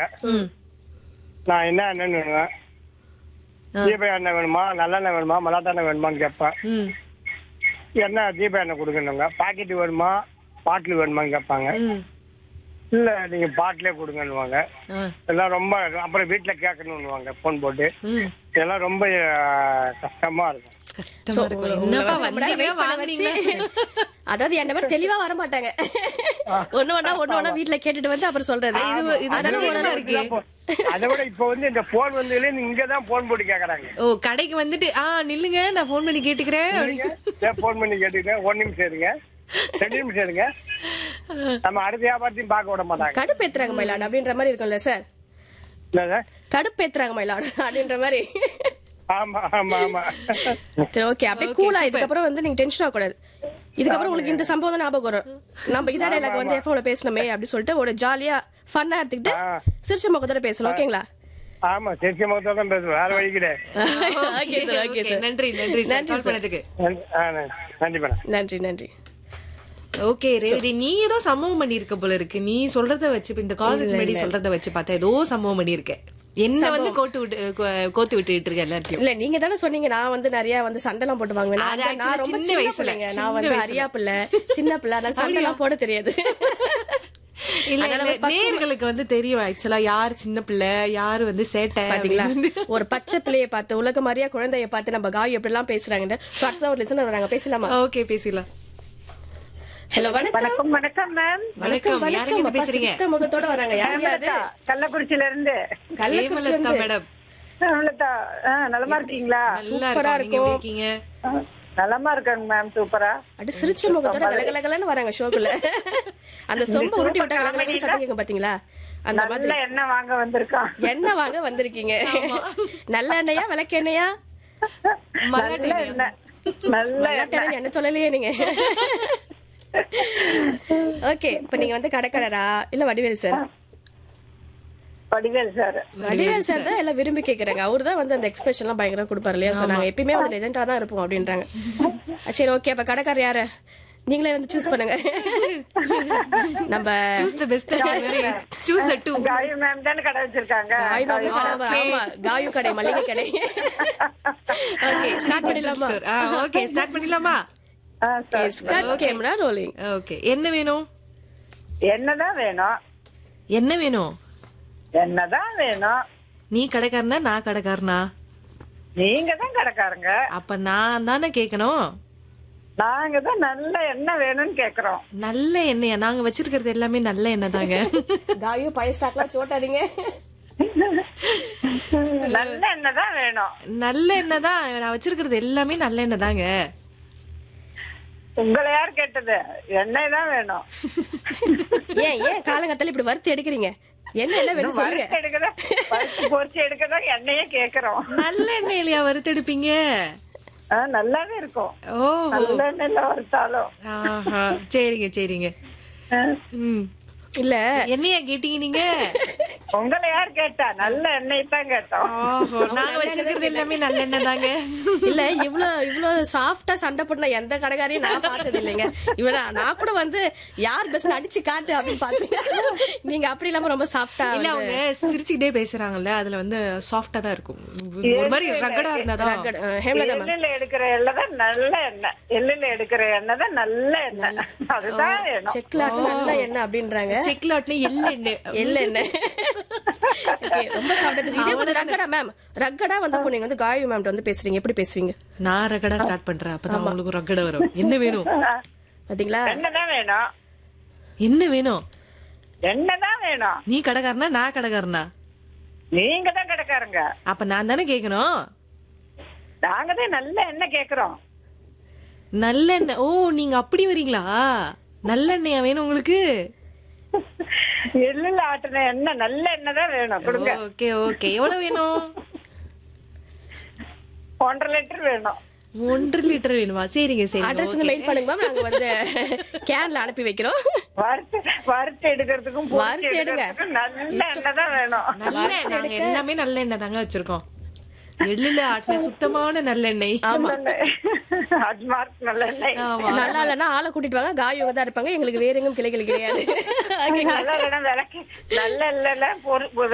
ம் நான் என்ன எண்ணெய் வேணுவேன் தீப எண்ணெய் வேணுமா நல்லெண்ணெய் வேணுமா மலாட்டெண்ணெய் வேணுமான்னு கேட்பேன் ம் எண்ணெய் தீப எண்ணெய் கொடுக்கணுங்க பாக்கெட் வேணுமா பாட்டில் வேணுமான்னு கேட்பாங்க ம் இல்ல நீங்க பாட்டிலே கொடுங்கன்னுவாங்க ஆ இதெல்லாம் ரொம்ப அப்புறம் வீட்டுல கேட்கணும்னுவாங்க போன் போட்டு ம் இதெல்லாம் ரொம்ப அஹ், கஷ்டமா இருக்கும் கஷ்டமா இருக்கும் என்னப்பா வந்தீங்க வாங்குனீங்க அதாவது என்ன மாதிரி தெளிவா வர மாட்டாங்க ஒண்ணு ஒண்ணா ஒண்ணு ஒண்ணா வீட்ல கேட்டுட்டு வந்து அப்புறம் சொல்றது இது இது அதெல்லாம் சந்தேகமா ஒரு- இருக்கு அதை விட இப்ப வந்து இந்த போன் வந்து இங்க தான் போன் போட்டு கேக்குறாங்க ஓ கடைக்கு வந்துட்டு ஆ நில்லுங்க நான் ஃபோன் பண்ணி கேட்டுக்கிறேன் அப்படின்னு. போன் பண்ணி கேட்டுக்கிட்டேன் ஒரு நிமிஷம் இருங்க ரெண்டு நிமிஷம் இருங்க நம்ம அடுத்த வியாபாரத்தையும் பார்க்க விட மாட்டாங்க கடுப்பேத்துறாங்க மயிலாடு அப்படின்ற மாதிரி இருக்கும்ல சார் என்ன சார் கடுப்பேத்துறாங்க மயிலாடு அப்படின்ற மாதிரி ஆமா ஆமா ஆமா சரி ஓகே அப்படியே கூலா இதுக்கப்புறம் வந்து நீங்க டென்ஷன் ஆகக்கூடாது இதுக்கப்புறம் உங்களுக்கு இந்த சம்பவம் தான் ஞாபகம் வரும் நம்ம இதா டைலாக் வந்து எஃப்எம்ல பேசணுமே அப்படி சொல்லிட்டு ஒரு ஜாலியா ஃபன்னா எடுத்துக்கிட்டு ஆ. சிரிச்ச முகத்தோட பேசலாம் ஓகேங்களா ஆமா திருச்சி முகத்தோட தான் பேசுவேன் வேற வழி கிடையாது okay sir okay Okay, sir நன்றி நன்றி சார் நன்றி கால் சார். பண்ணதுக்கு நன்றி- ஆ, நன்றி. நன்றி மேடம் நன்றி நன்றி ஓகே ரேவதி நீ ஏதோ சம்பவம் பண்ணிருக்க போல இருக்கு நீ சொல்றத வச்சு இப்ப இந்த கால் முன்னாடி சொல்றத வச்சு பார்த்தா ஏதோ சம்பவம் பண்ணிருக்க என்ன வந்து கோட்டு விட்டு கோ- கோத்து விட்டுட்டு இருக்க எல்லாத்தையும் இல்ல நீங்க தானே சொன்னீங்க நான் வந்து நிறைய வந்து சண்டைலாம் போட்டு வாங்குவேன் நான் அது வந்து- நான் actually ரொம்ப சின்ன சின்ன வயசுல, பிள்ளைங்க. சின்ன நான் வந்து வயசுல. அரியா பிள்ளை சின்ன பிள்ளை அதனால சண்டைலாம் போட தெரியாது இல்ல இல்ல நேர்களுக்கு வந்து தெரியும் ஆக்சுவலா யார் சின்ன பிள்ளை யாரு வந்து சேட்டை பாத்தீங்களா அப்படின்னு. ஒரு பச்சை பிள்ளைய பார்த்து உலக மாதிரியா குழந்தைய பார்த்து நம்ம காய் எப்படி எல்லாம் பேசுறாங்க அடுத்த ஒரு லிசனர் வராங்க பேசலாமா ஓகே பேசிடலாம் ஹலோ வணக்கம் வணக்கம் வணக்கம் மேம் வணக்கம் யாருங்க இருந்து அப்பா, பேசுறீங்க சிரித்த முகத்தோட வராங்க யார் யாரு கள்ளக்குறிச்சியில இருந்து கள்ளக்குறிச்சி ஹேமலதா வந்து மேடம் அவ்வளவுதா ஆ, நலமா இருக்கீங்களா நல்லா சூப்பரா இருக்கும் நீங்க எப்படி இருக்கீங்க ஆ, நலமா இருக்காங்க மேம் சூப்பரா அடி சிரிச்ச முகத்தோட கலகலகலன்னு வராங்க ஷோக்குள்ள அந்த சொம்ப உருட்டி விட்டா கலகலகலன்னு சத்தம் கேட்கும் பாத்தீங்களா அந்த மாதிரி நல்ல எண்ணெய் வாங்க வந்திருக்கான் எண்ணெய் வாங்க வந்திருக்கீங்க நல்ல எண்ணெயா விளக்கெண்ணெயா மல்லாட்டை நல்ல எண்ணெய் நல்ல விளக்கெண்ணெய் என்ன சொல்லலையே நீங்க ஓகே இப்ப நீங்க வந்து கடைக்கடரா இல்ல Vadivel sir Vadivel sir Vadivel sir தான் எல்லாம் விரும்பி கேக்குறாங்க அவரு தான் வந்து அந்த எக்ஸ்பிரஷன் எல்லாம் பயங்கரம் கொடுப்பாரு இல்லையா சொன்னாங்க எப்பயுமே வந்து லெஜெண்டா தான் இருப்போம் அப்படின்றாங்க சரி ஓகே அப்ப கடைக்காரர் யாரு நீங்களே வந்து சூஸ் பண்ணுங்க நம்ம choose the best choose the two Kayu ma'am தானே கடை வச்சிருக்காங்க காய் மாவு கடை, ஆமா காயு கடை மளிகை கடை ஓகே ஸ்டார்ட் பண்ணிடலாமா ஓகே ஸ்டார்ட் பண்ணிடலாமா ஆ, sir. Start camera rolling okay என்ன வேணும் என்னதான் வேணும் என்ன வேணும் என்னதான் வேணும் நீ கடைக்காரனா நான் கடைக்காரனா நீங்க தான் கடைக்காரங்க அப்ப நான் தானே கேட்கணும் நாங்க தான் நல்ல எண்ணெய் வேணும்னு கேக்குறோம் நல்ல எண்ணெயா நாங்க வச்சிருக்கிறது எல்லாமே நல்ல எண்ணெய் தாங்க காயு பழைய ஸ்டாக்லாம் சோட்டாதீங்க நல்ல எண்ணெய் தான் வேணும் நல்ல எண்ணெய் தான் நான் வச்சிருக்கிறது எல்லாமே நல்ல எண்ணெய் தாங்க உங்களை யார் கேட்டது எண்ணெய் தான் வேணும் ஏன் ஏன் காலங்கத்தால இப்படி வறுத்து எடுக்கிறீங்க என்ன என்ன வேணும் சொல்லுங்க வறுத்து எடுக்கதா வறுத்து பொரிச்சு எடுக்கதா எண்ணெயே கேக்குறோம் நல்ல எண்ணெய் இல்லையா வறுத்தெடுப்பீங்க ஆ, நல்லாவே இருக்கும் ஓ நல்ல எண்ணெயில வறுத்தாலும் ஆஹா சரிங்க சரிங்க ஆ, ம் இல்ல என்னையா கேட்டீங்க நீங்க உங்களை யார் கேட்டா நல்ல எண்ணெய் தான் கேட்டோம் ஓஹோ நாங்க வச்சிருக்கிறது எல்லாமே நல்ல எண்ணெய் தாங்க இல்ல இவ்ளோ இவ்ளோ சாஃப்டா சண்டை போட்ட எந்த கடைக்காரையும் நான் பார்த்தது இல்லைங்க இவனா நான் கூட வந்து யார் பெஸ்ட் அடிச்சு காட்டு அப்படின்னு பாத்தீங்க நீங்க அப்படி இல்லாம ரொம்ப சாஃப்டா இல்ல அவங்க சிரிச்சுக்கிட்டே பேசுறாங்கல்ல அதுல வந்து சாஃப்டா தான் இருக்கும் ஒரு மாதிரி ரகடா இருந்தாதான் ஹேமலதா மேம் எள்ளுல எடுக்கிற எண்ணெய் தான் நல்ல எண்ணெய் எள்ளுல எடுக்கிற எண்ணெய் தான் நல்ல எண்ணெய் அதுதான் வேணும் செக்ல நல்ல என்ன அப்படின்றாங்க செக்ல ஆட்டின எள்ளு எண்ணெய் எல்ல என்ன Okay, ரொம்ப சாஃப்டா பேசுறீங்க இதே வந்து ரக்கடா மேம் ரக்கடா வந்து அப்போ நீங்க வந்து காயு மேம் வந்து பேசுறீங்க எப்படி பேசுவீங்க நான் ரகடா ஸ்டார்ட் பண்றேன் அப்பதான் உங்களுக்கு ரகடா வரும் என்ன வேணும் பாத்தீங்களா எண்ணெய் தான் வேணும் என்ன வேணும் எண்ணெய் தான் வேணும் நீ கடைக்காரனா நான் கடைக்காரனா நீங்க தான் கடைக்காரங்க அப்ப நான் தானே கேட்கணும் நாங்க தான் நல்ல எண்ணெய் கேக்குறோம் நல்லெண்ணெய் ஓ நீங்க அப்படி வரீங்களா நல்லெண்ணெயா வேணும் உங்களுக்கு எள்ளுல ஆட்டின எண்ணெய் நல்ல எண்ணெய் தான் வேணும் கொடுங்க ஓகே ஓகே எவ்வளவு வேணும் ஒன்றரை லிட்டர் வேணும் ஒன்றரை லிட்டர் வேணுமா சரிங்க சரிங்க அட்ரஸ் வந்து மெயில் பண்ணுங்க மேம் நாங்க வந்து கேன்ல அனுப்பி வைக்கிறோம் வறுத்து வறுத்து எடுக்கிறதுக்கும் பொரிச்சு வறுத்து எடுங்க. எடுக்கிறதுக்கும் நல்ல எண்ணெய் தான் வேணும் நல்ல நாங்க எல்லாமே நல்ல எண்ணெய் தாங்க வச்சிருக்கோம் எள்ளுல ஆட்டின சுத்தமான நல்லெண்ணெய் ஆமா அஜ்மார்க் நல்ல எண்ணெய் ஆமா நல்லா இல்லைன்னா ஆளை கூட்டிட்டு வாங்க காயு தான் இருப்பாங்க எங்களுக்கு வேற எங்கும் கிளைகள் கிடையாது நல்ல எண்ணெய் விளக்கு நல்ல இல்ல பொரு